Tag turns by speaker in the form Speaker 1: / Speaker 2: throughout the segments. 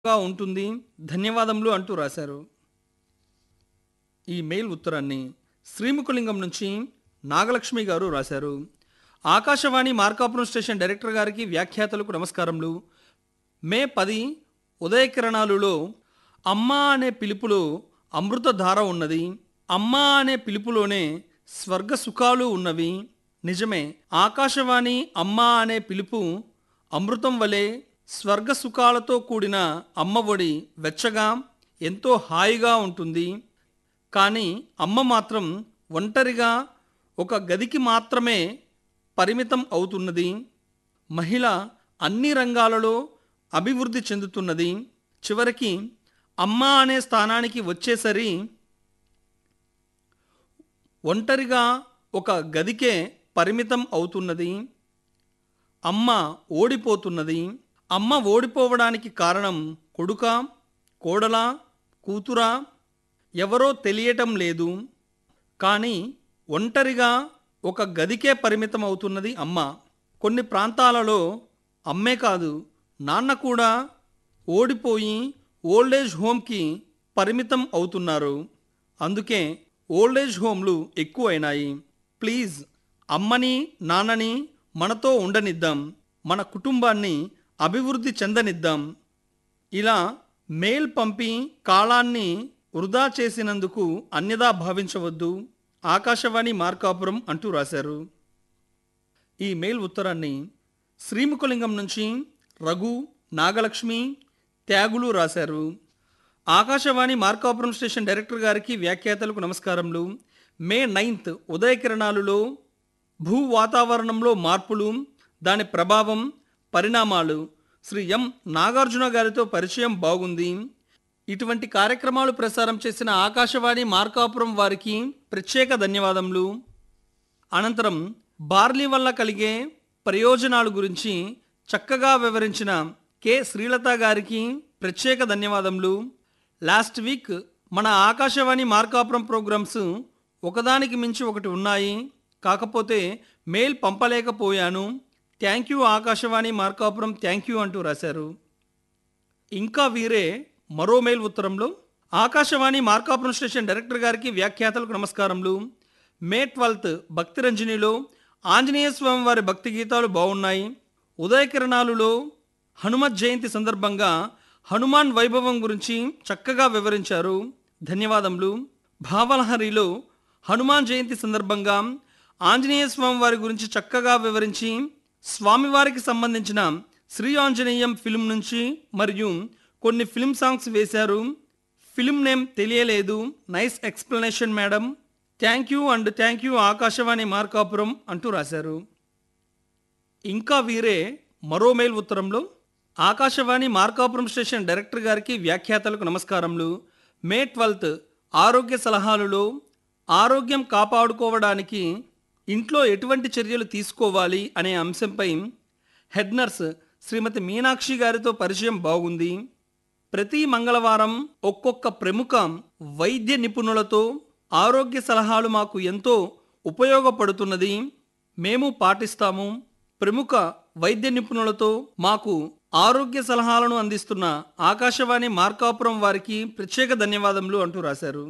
Speaker 1: గా ఉంటుంది ధన్యవాదములు అంటూ రాశారు ఈ మెయిల్ ఉత్తరాన్ని శ్రీముఖలింగం నుంచి నాగలక్ష్మి గారు రాశారు ఆకాశవాణి మార్కాపురం స్టేషన్ డైరెక్టర్ గారికి వ్యాఖ్యాతలకు నమస్కారములు మే పది ఉదయకిరణాలులో అమ్మ అనే పిలుపులో అమృతధార ఉన్నది అమ్మ అనే పిలుపులోనే స్వర్గ సుఖాలు ఉన్నవి నిజమే ఆకాశవాణి అమ్మ అనే పిలుపు అమృతం వలె స్వర్గ సుఖాలతో కూడిన అమ్మ ఒడి వెచ్చగా ఎంతో హాయిగా ఉంటుంది కానీ అమ్మ మాత్రం ఒంటరిగా ఒక గదికి మాత్రమే పరిమితం అవుతున్నది మహిళ అన్ని రంగాలలో అభివృద్ధి చెందుతున్నది చివరికి అమ్మ అనే స్థానానికి వచ్చేసరి ఒంటరిగా ఒక గదికే పరిమితం అవుతున్నది అమ్మ ఓడిపోతున్నది అమ్మ ఓడిపోవడానికి కారణం కొడుక కోడలా కూతురా ఎవరో తెలియటం లేదు కానీ ఒంటరిగా ఒక గదికే పరిమితం అవుతున్నది అమ్మ కొన్ని ప్రాంతాలలో అమ్మే కాదు నాన్న కూడా ఓడిపోయి ఓల్డేజ్ హోమ్కి పరిమితం అవుతున్నారు అందుకే ఓల్డేజ్ హోమ్లు ఎక్కువైనాయి ప్లీజ్ అమ్మని నాన్నని మనతో ఉండనిద్దాం మన కుటుంబాన్ని అభివృద్ధి చెందనిద్దాం ఇలా మెయిల్ పంపి కాలాన్ని వృధా చేసినందుకు అన్యదా భావించవద్దు ఆకాశవాణి మార్కాపురం అంటూ రాశారు ఈ మెయిల్ ఉత్తరాన్ని శ్రీముఖలింగం నుంచి రఘు నాగలక్ష్మి త్యాగులు రాశారు ఆకాశవాణి మార్కాపురం స్టేషన్ డైరెక్టర్ గారికి వ్యాఖ్యాతలకు నమస్కారములు మే నైన్త్ ఉదయకిరణాలులో భూ వాతావరణంలో మార్పులు దాని ప్రభావం పరిణామాలు శ్రీ ఎం నాగార్జున గారితో పరిచయం బాగుంది ఇటువంటి కార్యక్రమాలు ప్రసారం చేసిన ఆకాశవాణి మార్కాపురం వారికి ప్రత్యేక ధన్యవాదములు అనంతరం బార్లీ వల్ల కలిగే ప్రయోజనాల గురించి చక్కగా వివరించిన కె శ్రీలత గారికి ప్రత్యేక ధన్యవాదములు లాస్ట్ వీక్ మన ఆకాశవాణి మార్కాపురం ప్రోగ్రామ్స్ ఒకదానికి మించి ఒకటి ఉన్నాయి కాకపోతే మెయిల్ పంపలేకపోయాను thank you Akashvani Markapuram thank you అంటూ రాశారు ఇంకా వీరే మరో మెయిల్ ఉత్తరంలో ఆకాశవాణి మార్కాపురం స్టేషన్ డైరెక్టర్ గారికి వ్యాఖ్యాతలకు నమస్కారములు మే ట్వెల్త్ భక్తి రంజనిలో ఆంజనేయ స్వామి వారి భక్తి గీతాలు బాగున్నాయి ఉదయకిరణాలులో హనుమత్ జయంతి సందర్భంగా హనుమాన్ వైభవం గురించి చక్కగా వివరించారు ధన్యవాదములు భావలహరిలో హనుమాన్ జయంతి సందర్భంగా ఆంజనేయ స్వామి వారి గురించి చక్కగా వివరించి స్వామివారికి సంబంధించిన శ్రీ ఆంజనేయం ఫిల్మ్ నుంచి మరియు కొన్ని ఫిల్మ్ సాంగ్స్ వేశారు ఫిల్మ్ నేమ్ తెలియలేదు nice explanation madam thank you and thank you Akashvani Markapuram అంటూ రాశారు ఇంకా వీరే మరో మెయిల్ ఉత్తరంలో ఆకాశవాణి మార్కాపురం స్టేషన్ డైరెక్టర్ గారికి వ్యాఖ్యాతలకు నమస్కారములు మే ట్వెల్త్ ఆరోగ్య సలహాలలో ఆరోగ్యం కాపాడుకోవడానికి ఇంట్లో ఎటువంటి చర్యలు తీసుకోవాలి అనే అంశంపై హెడ్ నర్స్ శ్రీమతి మీనాక్షి గారితో పరిచయం బాగుంది ప్రతి మంగళవారం ఒక్కొక్క ప్రముఖ వైద్య నిపుణులతో ఆరోగ్య సలహాలు మాకు ఎంతో ఉపయోగపడుతున్నది మేము పాటిస్తాము ప్రముఖ వైద్య నిపుణులతో మాకు ఆరోగ్య సలహాలను అందిస్తున్న ఆకాశవాణి మార్కాపురం వారికి ప్రత్యేక ధన్యవాదములు అంటూ రాశారు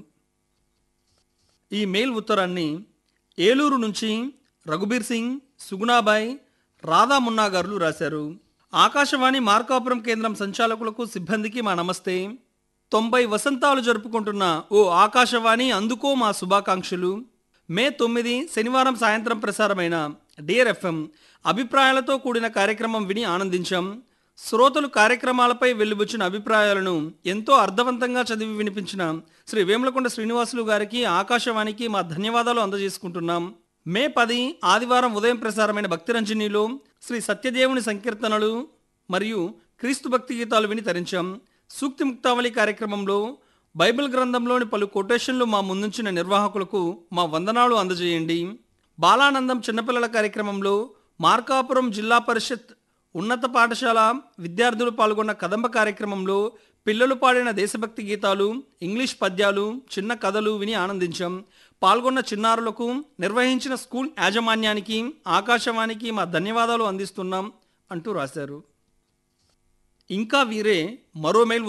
Speaker 1: ఈ మెయిల్ ఉత్తరాన్ని ఏలూరు నుంచి రఘుబీర్ సింగ్ సుగుణాబాయ్ రాధా మున్నా గారు రాశారు ఆకాశవాణి మార్కాపురం కేంద్రం సంచాలకులకు సిబ్బందికి మా నమస్తే తొంభై వసంతాలు జరుపుకుంటున్న ఓ ఆకాశవాణి అందుకో మా శుభాకాంక్షలు మే తొమ్మిది శనివారం సాయంత్రం ప్రసారమైన డియర్ ఎఫ్ఎం అభిప్రాయాలతో కూడిన కార్యక్రమం విని ఆనందించాం శ్రోతలు కార్యక్రమాలపై వెలువచ్చిన అభిప్రాయాలను ఎంతో అర్థవంతంగా చదివి వినిపించిన శ్రీ వేములకొండ శ్రీనివాసులు గారికి ఆకాశవాణికి మా ధన్యవాదాలు అందజేసుకుంటున్నాం మే పది ఆదివారం ఉదయం ప్రసారమైన భక్తిరంజనిలో శ్రీ సత్యదేవుని సంకీర్తనలు మరియు క్రీస్తు భక్తి గీతాలు విని తరించాం సూక్తి ముక్తావళి కార్యక్రమంలో బైబిల్ గ్రంథంలోని పలు కొటేషన్లు మా ముందుంచిన నిర్వాహకులకు మా వందనాలు అందజేయండి బాలానందం చిన్నపిల్లల కార్యక్రమంలో మార్కాపురం జిల్లా పరిషత్ ఉన్నత పాఠశాల విద్యార్థులు పాల్గొన్న కదంబ కార్యక్రమంలో పిల్లలు పాడిన దేశభక్తి గీతాలు ఇంగ్లీష్ పద్యాలు చిన్న కథలు విని ఆనందించాం పాల్గొన్న చిన్నారులకు నిర్వహించిన స్కూల్ యాజమాన్యానికి ఆకాశవాణికి మా ధన్యవాదాలు అందిస్తున్నాం అంటూ రాశారు ఇంకా వీరే మరో మెయిల్